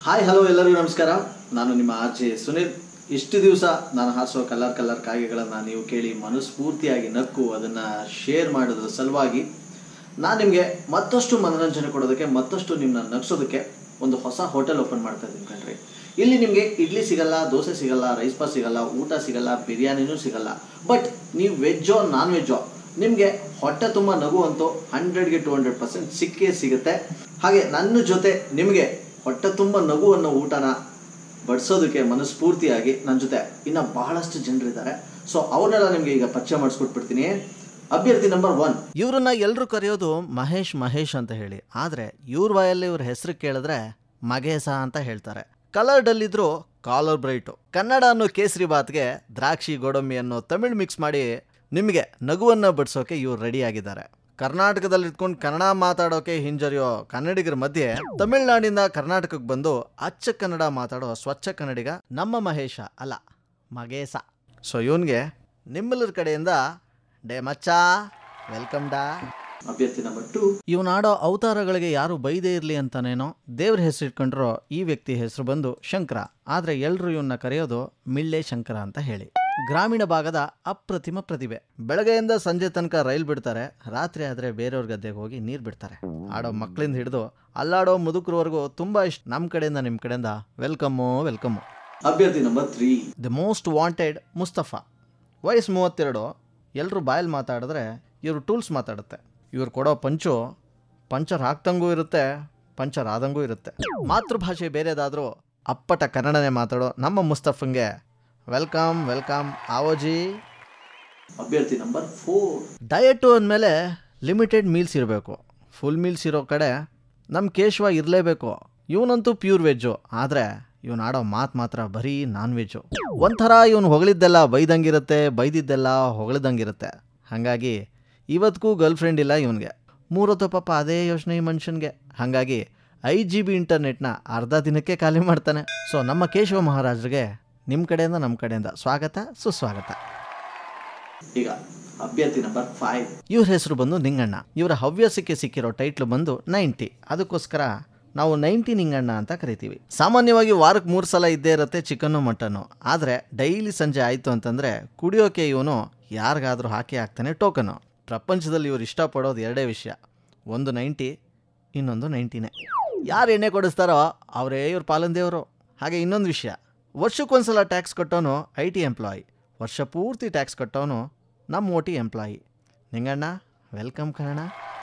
hi hello ಎಲ್ಲರಿಗೂ ನಮಸ್ಕಾರ ನಾನು ನಿಮ್ಮ ಆರ್ ಜೆ ಸುನಿಲ್ ಇಷ್ಟು ದಿವಸ ನಾನು ಹಾರಿಸೋ ಕಲರ್ ಕಲರ್ ಕಾಗೆಗಳನ್ನು ನೀವು ಕೇಳಿ ಮನಸ್ಫೂರ್ತಿಯಾಗಿ ನಕ್ಕು ಅದನ್ನು ಶೇರ್ ಮಾಡೋದ್ರ ಸಲುವಾಗಿ ನಾನು ನಿಮಗೆ ಮತ್ತಷ್ಟು ಮನೋರಂಜನೆ ಕೊಡೋದಕ್ಕೆ ಮತ್ತಷ್ಟು ನಿಮ್ಮನ್ನ ನಗ್ಸೋದಕ್ಕೆ ಒಂದು ಹೊಸ ಹೋಟೆಲ್ ಓಪನ್ ಮಾಡ್ತಾ ಇದ್ದೀನಿ ಕಣ್ರಿ ಇಲ್ಲಿ ನಿಮಗೆ ಇಡ್ಲಿ ಸಿಗಲ್ಲ ದೋಸೆ ಸಿಗಲ್ಲ ರೈಸ್ ಪಾಸ್ ಸಿಗಲ್ಲ ಊಟ ಸಿಗಲ್ಲ ಬಿರಿಯಾನಿನೂ ಸಿಗಲ್ಲ ಬಟ್ ನೀವು ವೆಜ್ಜೋ ನಾನ್ ವೆಜ್ಜೋ ನಿಮಗೆ ಹೊಟ್ಟೆ ತುಂಬ ನಗು ಅಂತೂ ಹಂಡ್ರೆಡ್ಗೆ ಟು ಹಂಡ್ರೆಡ್ ಪರ್ಸೆಂಟ್ ಸಿಕ್ಕೇ ಸಿಗುತ್ತೆ ಹಾಗೆ ನನ್ನ ಜೊತೆ ನಿಮಗೆ ಹೊಟ್ಟೆ ತುಂಬ ನಗು ಅನ್ನೋ ಊಟನ ಬಡಿಸೋದಕ್ಕೆ ಮನಸ್ಫೂರ್ತಿಯಾಗಿ ನನ್ನ ಜೊತೆ ಇನ್ನು ಬಹಳಷ್ಟು ಜನರಿದ್ದಾರೆ ಸೊ ಅವ್ರನ್ನೆಲ್ಲ ನಿಮಗೆ ಈಗ ಪರಿಚಯ ಮಾಡಿಸ್ಕೊಟ್ಬಿಡ್ತೀನಿ ಅಭ್ಯರ್ಥಿ ನಂಬರ್ ಒನ್ ಇವ್ರನ್ನ ಎಲ್ಲರೂ ಕರೆಯೋದು ಮಹೇಶ್ ಮಹೇಶ್ ಅಂತ ಹೇಳಿ ಆದರೆ ಇವ್ರ ಬಾಯಲ್ಲಿ ಇವ್ರ ಹೆಸರು ಕೇಳಿದ್ರೆ ಮಗೇಸ ಅಂತ ಹೇಳ್ತಾರೆ ಕಲರ್ ಡಲ್ಲಿದ್ರು ಕಾಲರ್ ಬ್ರೈಟು ಕನ್ನಡ ಅನ್ನೋ ಕೇಸರಿ ಬಾತ್ಗೆ ದ್ರಾಕ್ಷಿ ಗೋಡಂಬಿ ಅನ್ನೋ ತಮಿಳ್ ಮಿಕ್ಸ್ ಮಾಡಿ ನಿಮಗೆ ನಗುವನ್ನು ಬಡಿಸೋಕೆ ಇವ್ರು ರೆಡಿ ಆಗಿದ್ದಾರೆ ಕರ್ನಾಟಕದಲ್ಲಿ ಇಟ್ಕೊಂಡು ಕನ್ನಡ ಮಾತಾಡೋಕೆ ಹಿಂಜರಿಯೋ ಕನ್ನಡಿಗರ ಮಧ್ಯೆ ತಮಿಳ್ನಾಡಿಂದ ಕರ್ನಾಟಕಕ್ಕೆ ಬಂದು ಅಚ್ಚ ಕನ್ನಡ ಮಾತಾಡೋ ಸ್ವಚ್ಛ ಕನ್ನಡಿಗ ನಮ್ಮ ಮಹೇಶ ಅಲ್ಲ ಮಗೇಶ ಸೊ ಇವನ್ಗೆ ನಿಮ್ಮೆಲ್ಲರ ಕಡೆಯಿಂದ ಡೇ ಮಚ್ಚಾ ವೆಲ್ಕಮ್ ಡಾ ಅಭ್ಯರ್ಥಿ ನಂಬರ್ ಟು ಇವನಾಡೋ ಅವತಾರಗಳಿಗೆ ಯಾರು ಬೈದೇ ಇರಲಿ ಅಂತಾನೇನೋ ದೇವ್ರ ಹೆಸರು ಇಟ್ಕೊಂಡ್ರೋ ಈ ವ್ಯಕ್ತಿ ಹೆಸರು ಬಂದು ಶಂಕರ ಆದರೆ ಎಲ್ಲರೂ ಇವನ್ನ ಕರೆಯೋದು ಮಿಳ್ಳೆ ಶಂಕರ ಅಂತ ಹೇಳಿ ಗ್ರಾಮೀಣ ಭಾಗದ ಅಪ್ರತಿಮ ಪ್ರತಿಭೆ ಬೆಳಗ್ಗೆಯಿಂದ ಸಂಜೆ ತನಕ ರೈಲ್ ಬಿಡ್ತಾರೆ ರಾತ್ರಿ ಆದರೆ ಬೇರೆಯವ್ರ ಗದ್ದೆಗೆ ಹೋಗಿ ನೀರು ಬಿಡ್ತಾರೆ ಆಡೋ ಮಕ್ಕಳಿಂದ ಹಿಡಿದು ಅಲ್ಲಾಡೋ ಮುದುಕರವರೆಗೂ ತುಂಬ ಇಷ್ಟ ನಮ್ಮ ಕಡೆಯಿಂದ ನಿಮ್ಮ ಕಡೆಯಿಂದ ವೆಲ್ಕಮ್ಮು ವೆಲ್ಕಮ್ಮು ಅಭ್ಯರ್ಥಿ number three the most wanted Mustafa ವಯಸ್ಸು ಮೂವತ್ತೆರಡು ಎಲ್ಲರೂ ಬಾಯಲ್ಲಿ ಮಾತಾಡಿದ್ರೆ ಇವರು ಟೂಲ್ಸ್ ಮಾತಾಡುತ್ತೆ ಇವ್ರು ಕೊಡೋ ಪಂಚು ಪಂಚರ್ ಹಾಕ್ದಂಗೂ ಇರುತ್ತೆ ಪಂಚರ್ ಆದಂಗೂ ಇರುತ್ತೆ ಮಾತೃಭಾಷೆ ಬೇರೆದಾದರೂ ಅಪ್ಪಟ ಕನ್ನಡನೇ ಮಾತಾಡೋ ನಮ್ಮ ಮುಸ್ತಫಂಗೆ ವೆಲ್ಕಮ್ ವೆಲ್ಕಮ್ ಆವೋಜಿ ಅಭ್ಯರ್ಥಿ ನಂಬರ್ ಫೋರ್ ಡಯಟು ಅಂದಮೇಲೆ ಲಿಮಿಟೆಡ್ ಮೀಲ್ಸ್ ಇರಬೇಕು ಫುಲ್ ಮೀಲ್ಸ್ ಇರೋ ಕಡೆ ನಮ್ಮ ಕೇಶವ ಇರಲೇಬೇಕು ಇವನಂತೂ ಪ್ಯೂರ್ ವೆಜ್ಜು ಆದರೆ ಇವನು ಆಡೋ ಮಾತು ಮಾತ್ರ ಬರೀ ನಾನ್ ವೆಜ್ಜು ಒಂಥರ ಇವನು ಹೊಗಳಿದ್ದೆಲ್ಲ ಬೈದಂಗಿರುತ್ತೆ ಬೈದಿದ್ದೆಲ್ಲ ಹೊಗಳಿದಂಗಿರುತ್ತೆ ಹಾಗಾಗಿ ಇವತ್ತಿಗೂ ಗರ್ಲ್ ಫ್ರೆಂಡ್ ಇಲ್ಲ ಇವನಿಗೆ ಮೂರೊತ್ತು ಪಾಪ ಅದೇ ಯೋಚನೆ ಈ ಮನುಷ್ಯನಿಗೆ ಹಾಗಾಗಿ ಐ ಜಿ ಬಿ ಇಂಟರ್ನೆಟ್ನ ಅರ್ಧ ದಿನಕ್ಕೆ ಖಾಲಿ ಮಾಡ್ತಾನೆ ಸೊ ನಮ್ಮ ಕೇಶವ ಮಹಾರಾಜರಿಗೆ ನಿಮ್ಮ ಕಡೆಯಿಂದ ನಮ್ಮ ಕಡೆಯಿಂದ ಸ್ವಾಗತ ಸುಸ್ವಾಗತ ಈಗ ಅಭ್ಯರ್ಥಿ ನಂಬರ್ ಫೈವ್ ಇವ್ರ ಹೆಸರು ಬಂದು ನಿಂಗಣ್ಣ ಇವರ ಹವ್ಯಾಸಕ್ಕೆ ಸಿಕ್ಕಿರೋ ಟೈಟ್ಲ್ ಬಂದು ನೈಂಟಿ ಅದಕ್ಕೋಸ್ಕರ ನಾವು ನೈಂಟಿ ನಿಂಗಣ್ಣ ಅಂತ ಕರಿತೀವಿ ಸಾಮಾನ್ಯವಾಗಿ ವಾರಕ್ಕೆ ಮೂರು ಸಲ ಇದ್ದೇ ಇರುತ್ತೆ ಚಿಕನ್ನು ಮಟನ್ನು ಆದರೆ ಡೈಲಿ ಸಂಜೆ ಆಯಿತು ಅಂತಂದರೆ ಕುಡಿಯೋಕೆ ಇವನು ಯಾರಿಗಾದರೂ ಹಾಕಿ ಹಾಕ್ತಾನೆ ಟೋಕನು ಪ್ರಪಂಚದಲ್ಲಿ ಇವ್ರು ಇಷ್ಟಪಡೋದು ಎರಡೇ ವಿಷಯ ಒಂದು ನೈಂಟಿ ಇನ್ನೊಂದು ನೈಂಟಿನೇ ಯಾರು ಎಣ್ಣೆ ಕೊಡಿಸ್ತಾರೋ ಅವರೇ ಇವ್ರ ಪಾಲಂದೇವರು ಹಾಗೆ ಇನ್ನೊಂದು ವಿಷಯ ವರ್ಷಕ್ಕೊಂದ್ಸಲ ಟ್ಯಾಕ್ಸ್ ಕಟ್ಟೋನು ಐ ಟಿ ಎಂಪ್ಲಾಯಿ ವರ್ಷ ಪೂರ್ತಿ ಟ್ಯಾಕ್ಸ್ ಕಟ್ಟೋನು ನಮ್ಮ O T employee Ninganna welcome Kannada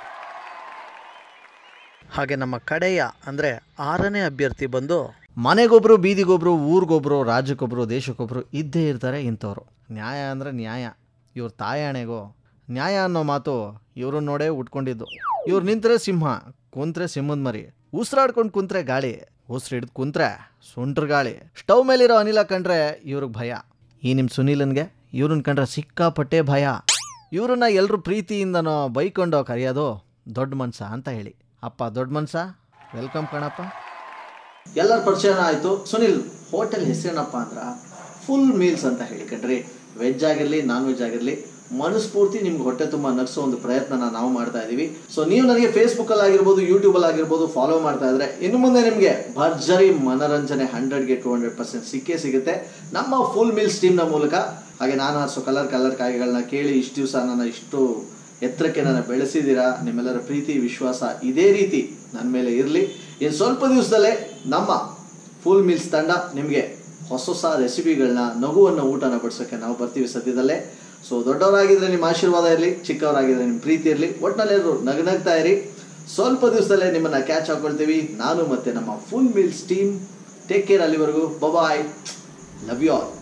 ಹಾಗೆ ನಮ್ಮ ಕಡೆಯ ಅಂದರೆ ಆರನೇ ಅಭ್ಯರ್ಥಿ ಬಂದು ಮನೆಗೊಬ್ರು ಬೀದಿಗೊಬ್ರು ಊರಿಗೊಬ್ರು ರಾಜ್ಯಕ್ಕೊಬ್ರು ದೇಶಕ್ಕೊಬ್ರು ಇದ್ದೇ ಇರ್ತಾರೆ ಇಂಥವ್ರು ನ್ಯಾಯ ಅಂದರೆ ನ್ಯಾಯ ಇವ್ರ ತಾಯಾಣೆಗೋ ನ್ಯಾಯ ಅನ್ನೋ ಮಾತು ಇವರು ನೋಡೇ ಉಟ್ಕೊಂಡಿದ್ದು ಇವ್ರು ನಿಂತ್ರೆ ಸಿಂಹ ಕುಂತ್ರೆ ಸಿಂಹದ ಮರಿ ಉಸಿರಾಡ್ಕೊಂಡು ಕುಂತ್ರೆ ಗಾಳಿ ಉಸಿರು ಹಿಡಿದು ಕುಂತ್ರೆ ಸುಂಟ್ರ ಗಾಳಿ ಸ್ಟವ್ ಮೇಲಿರೋ ಅನಿಲ ಕಂಡ್ರೆ ಇವ್ರಿಗೆ ಭಯ ಈ ನಿಮ್ಮ ಸುನೀಲನ್ಗೆ ಇವ್ರನ್ನ ಕಂಡ್ರೆ ಸಿಕ್ಕಾಪಟ್ಟೆ ಭಯ ಇವ್ರನ್ನ ಎಲ್ಲರೂ ಪ್ರೀತಿಯಿಂದನೋ ಬೈಕೊಂಡೋ ಕರೆಯೋದು ದೊಡ್ಡ ಮನ್ಸ ಅಂತ ಹೇಳಿ ಅಪ್ಪ ದೊಡ್ಡ ಮನ್ಸ ವೆಲ್ಕಮ್ ಕಣಪ್ಪ ಎಲ್ಲರ ಪರಿಚಯನ ಆಯ್ತು ಸುನಿಲ್ ಹೋಟೆಲ್ ಹೆಸರೇನಪ್ಪ ಅಂದ್ರ ಫುಲ್ ಮೀಲ್ಸ್ ಅಂತ ಹೇಳಿ ಕಣ್ರಿ ವೆಜ್ ಆಗಿರ್ಲಿ ನಾನ್ ವೆಜ್ ಆಗಿರ್ಲಿ ಮನಸ್ಫೂರ್ತಿ ನಿಮ್ಗೆ ಹೊಟ್ಟೆ ತುಂಬ ನಗ್ಸೋ ಒಂದು ಪ್ರಯತ್ನನ ನಾವು ಮಾಡ್ತಾ ಇದೀವಿ ಸೊ ನೀವು ನನಗೆ ಫೇಸ್ಬುಕ್ ಅಲ್ಲಿ ಆಗಿರ್ಬೋದು ಯೂಟ್ಯೂಬ್ ಅಲ್ಲಿ ಆಗಿರ್ಬೋದು ಫಾಲೋ ಮಾಡ್ತಾ ಇದ್ರೆ ಇನ್ನು ಮುಂದೆ ನಿಮಗೆ ಭರ್ಜರಿ ಮನರಂಜನೆ ಹಂಡ್ರೆಡ್ಗೆ ಟು ಹಂಡ್ರೆಡ್ ಪರ್ಸೆಂಟ್ ಸಿಕ್ಕೇ ಸಿಗುತ್ತೆ ನಮ್ಮ ಫುಲ್ ಮೀಲ್ಸ್ ಟೀಮ್ನ ಮೂಲಕ ಹಾಗೆ ನಾನು ಆರಿಸೋ ಕಲರ್ ಕಲರ್ ಕಾಯಿಗಳನ್ನ ಕೇಳಿ ಇಷ್ಟು ದಿವಸ ನನ್ನ ಇಷ್ಟು ಎತ್ತರಕ್ಕೆ ನನ್ನ ಬೆಳೆಸಿದ್ದೀರಾ ನಿಮ್ಮೆಲ್ಲರ ಪ್ರೀತಿ ವಿಶ್ವಾಸ ಇದೇ ರೀತಿ ನನ್ನ ಮೇಲೆ ಇರಲಿ ಇನ್ನು ಸ್ವಲ್ಪ ದಿವಸದಲ್ಲೇ ನಮ್ಮ ಫುಲ್ ಮೀಲ್ಸ್ ತಂಡ ನಿಮಗೆ ಹೊಸ ಹೊಸ ರೆಸಿಪಿಗಳನ್ನ ನಗುವನ್ನು ಊಟನ ಬಡಿಸೋಕ್ಕೆ ನಾವು ಬರ್ತೀವಿ ಸದ್ಯದಲ್ಲೇ ಸೊ ದೊಡ್ಡವರಾಗಿದ್ರೆ ನಿಮ್ಮ ಆಶೀರ್ವಾದ ಇರಲಿ ಚಿಕ್ಕವರಾಗಿದ್ರೆ ನಿಮ್ಮ ಪ್ರೀತಿ ಇರಲಿ ಒಟ್ಟಿನಲ್ಲೆಲ್ಲರೂ ನಗನಗ್ತಾ ಇರಿ ಸ್ವಲ್ಪ ದಿವಸದಲ್ಲೇ ನಿಮ್ಮನ್ನ ಕ್ಯಾಚ್ ಹಾಕೊಳ್ತೀವಿ ನಾನು ಮತ್ತೆ ನಮ್ಮ full meals team take care ಅಲ್ಲಿವರೆಗೂ ಬಾಯ್ ಲವ್ ಯು ಆಲ್